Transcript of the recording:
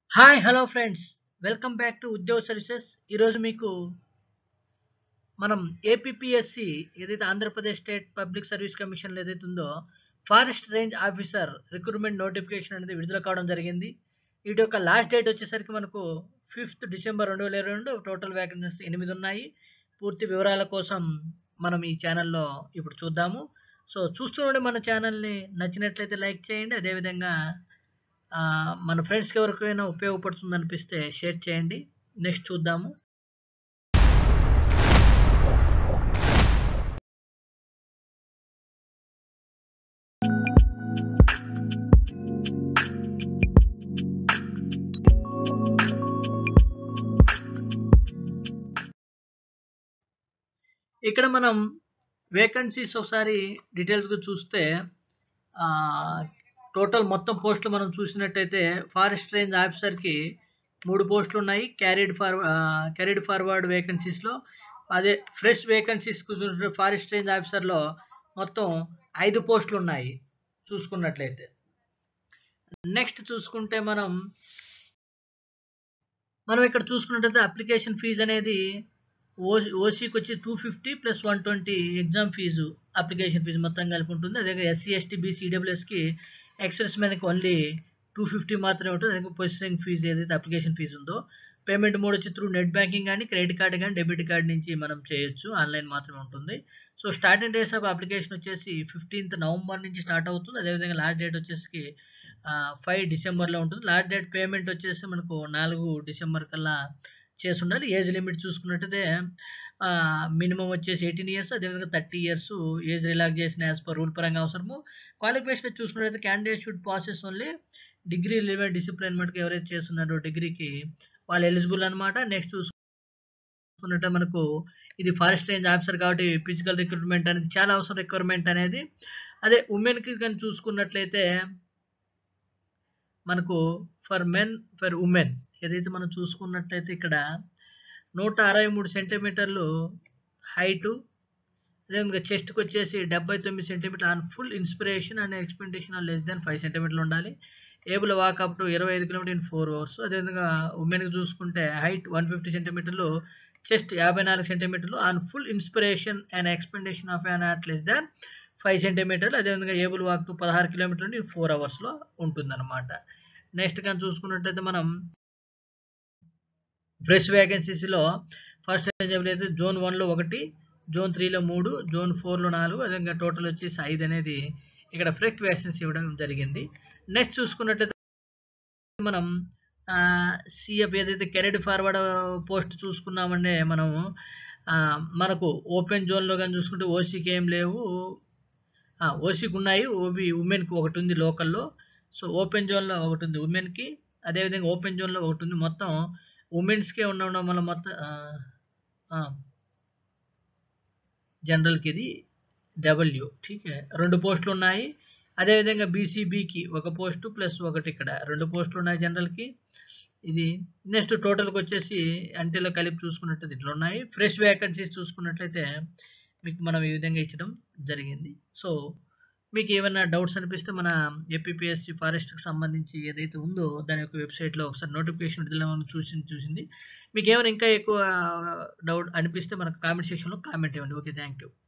hi hello friends welcome back to Udyoga services ఈరోజు మీకు మనం ఏపీపీఎస్సి ఏదైతే ఆంధ్రప్రదేశ్ స్టేట్ పబ్లిక్ సర్వీస్ కమిషన్లో ఏదైతే ఉందో forest range officer recruitment notification అనేది విడుదల కావడం జరిగింది వీటి యొక్క లాస్ట్ డేట్ వచ్చేసరికి మనకు ఫిఫ్త్ డిసెంబర్ రెండు వేల ఇరవై రెండు టోటల్ వ్యాకెన్సీస్ ఎనిమిది ఉన్నాయి పూర్తి వివరాల కోసం మనం ఈ ఛానల్లో ఇప్పుడు చూద్దాము సో చూస్తుండే మన ఛానల్ని నచ్చినట్లయితే లైక్ చేయండి అదేవిధంగా ఆ, మన ఫ్రెండ్స్కి ఎవరికైనా ఉపయోగపడుతుంది అనిపిస్తే షేర్ చేయండి నెక్స్ట్ చూద్దాము ఇక్కడ మనం వేకెన్సీస్ ఒకసారి డీటెయిల్స్గా చూస్తే టోటల్ మొత్తం పోస్టులు మనం చూసినట్టయితే ఫారెస్ట్ రేంజ్ ఆఫీసర్కి మూడు పోస్టులు ఉన్నాయి క్యారీడ్ ఫార్ క్యారీడ్ ఫార్వర్డ్ వేకెన్సీస్లో అదే ఫ్రెష్ వేకెన్సీస్ చూసుకుంటే ఫారెస్ట్ రేంజ్ ఆఫీసర్లో మొత్తం ఐదు పోస్టులు ఉన్నాయి చూసుకున్నట్లయితే నెక్స్ట్ చూసుకుంటే మనం మనం ఇక్కడ చూసుకున్నట్లయితే అప్లికేషన్ ఫీజు అనేది ఓసీ ఓసీకి వచ్చి two fifty plus one twenty exam fee application fee మొత్తం కలిపి ఉంటుంది అదే ఎస్సీ ఎస్టీ బీసీ ఈడబ్ల్యూఎస్కి ఎక్సెస్ మ్యాన్కి ఓన్లీ టూ ఫిఫ్టీ మాత్రమే ఉంటుంది అదే ప్రొసెసింగ్ ఫీజు ఏదైతే అప్లికేషన్ ఫీజు ఉందో పేమెంట్ మోడ్ వచ్చి త్రూ నెట్ బ్యాంకింగ్ కానీ క్రెడిట్ కార్డ్ కానీ డెబిట్ కార్డ్ నుంచి మనం చేయొచ్చు ఆన్లైన్ మాత్రమే ఉంటుంది so starting days of application వచ్చేసి ఫిఫ్టీన్త్ నవంబర్ నుంచి స్టార్ట్ అవుతుంది అదేవిధంగా లాస్ట్ డేట్ వచ్చేసి ఫైవ్ డిసెంబర్లో ఉంటుంది లాస్ట్ డేట్ పేమెంట్ వచ్చేసి మనకు నాలుగు డిసెంబర్ కల్లా చేసి ఉండాలి ఏజ్ లిమిట్ చూసుకున్నట్టయితే మినిమం వచ్చేసి ఎయిటీన్ ఇయర్స్ అదేవిధంగా థర్టీ ఇయర్స్ ఏజ్ రిలాక్స్ చేసిన యాజ్ పర్ రూల్ పరంగా అవసరము క్వాలిఫికేషన్ చూసుకున్నట్టయితే candidate should possess only degree relevant discipline మటుకు ఎవరైతే చేస్తున్నారో డిగ్రీకి వాళ్ళు ఎలిజిబుల్ అనమాట నెక్స్ట్ చూసుకున్నట్టే మనకు ఇది ఫారెస్ట్ రేంజ్ ఆఫీసర్ కాబట్టి ఫిజికల్ రిక్రూట్మెంట్ అనేది చాలా అవసరం రిక్వైర్మెంట్ అనేది అదే ఉమెన్కి కానీ చూసుకున్నట్లయితే మనకు ఫర్ మెన్ ఫర్ ఉమెన్ ఏదైతే మనం చూసుకున్నట్లయితే ఇక్కడ నూట అరవై మూడు సెంటీమీటర్లు హైటు అదేవిధంగా చెస్ట్కి వచ్చేసి డెబ్బై తొమ్మిది centimetre on full inspiration and expectation less than five సెంటీమీటర్లు ఉండాలి ఏబుల్ వాక్ అప్ టు ఇరవై ఐదు కిలోమీటర్ ఇన్ ఫోర్ అవర్స్ అదేవిధంగా ఉమెన్కి చూసుకుంటే హైట్ వన్ ఫిఫ్టీ సెంటీమీటర్లు చెస్ట్ యాభై నాలుగు సెంటీమీటర్లు on full inspiration and expectation of an at less than five సెంటీమీటర్లు అదేవిధంగా ఏబుల్ వాక్ టు పదహారు కిలోమీటర్లు ఇన్ ఫోర్ అవర్స్లో ఉంటుందన్నమాట నెక్స్ట్ కానీ చూసుకున్నట్టయితే మనం ఫ్రెష్ వేకెన్సీస్లో ఫస్ట్ అయితే జోన్ వన్లో ఒకటి జోన్ త్రీలో మూడు జోన్ ఫోర్లో నాలుగు అదేవిధంగా టోటల్ వచ్చేసి ఐదు అనేది ఇక్కడ ఫ్రెక్ వ్యాక్సిన్స్ ఇవ్వడం జరిగింది నెక్స్ట్ చూసుకున్నట్లయితే మనం సిఎఫ్ ఏదైతే కెరీడ్ ఫార్వర్డ్ పోస్ట్ చూసుకున్నామంటే మనము ఆ, మనకు ఓపెన్ జోన్లో కానీ చూసుకుంటే ఓసీకి ఏం లేవు ఓసీకి ఉన్నాయి ఓబీ ఉమెన్కి ఒకటి ఉంది లోకల్లో సో ఓపెన్ జోన్లో ఒకటి ఉంది ఉమెన్కి అదేవిధంగా ఓపెన్ జోన్లో ఒకటి ఉంది మొత్తం ఉమెన్స్కే ఉండడం వల్ల మొత్తం ఆ, ఆ, జనరల్కి ఇది డబ్ల్యూ ఠీక్ రెండు పోస్టులు ఉన్నాయి అదేవిధంగా బీసీబీకి ఒక పోస్టు ప్లస్ ఒకటి ఇక్కడ రెండు పోస్టులు ఉన్నాయి జనరల్కి ఇది నెక్స్ట్ టోటల్కి వచ్చేసి అంటేలో కలిపి చూసుకున్నట్లయితే ఇట్లా ఉన్నాయి ఫ్రెష్ వేకెన్సీస్ చూసుకున్నట్లయితే మీకు మనం ఈ విధంగా ఇచ్చడం జరిగింది సో మీకు ఏమైనా డౌట్స్ అనిపిస్తే మన ఏపీఎస్సి ఫారెస్ట్కి సంబంధించి ఏదైతే ఉందో దాని యొక్క వెబ్సైట్లో ఒకసారి నోటిఫికేషన్ విడుదల చూసి చూసింది మీకు ఏమైనా ఇంకా ఎక్కువ డౌట్ అనిపిస్తే మనకు కామెంట్ సెక్షన్లో కామెంట్ ఇవ్వండి ఓకే థ్యాంక్ యూ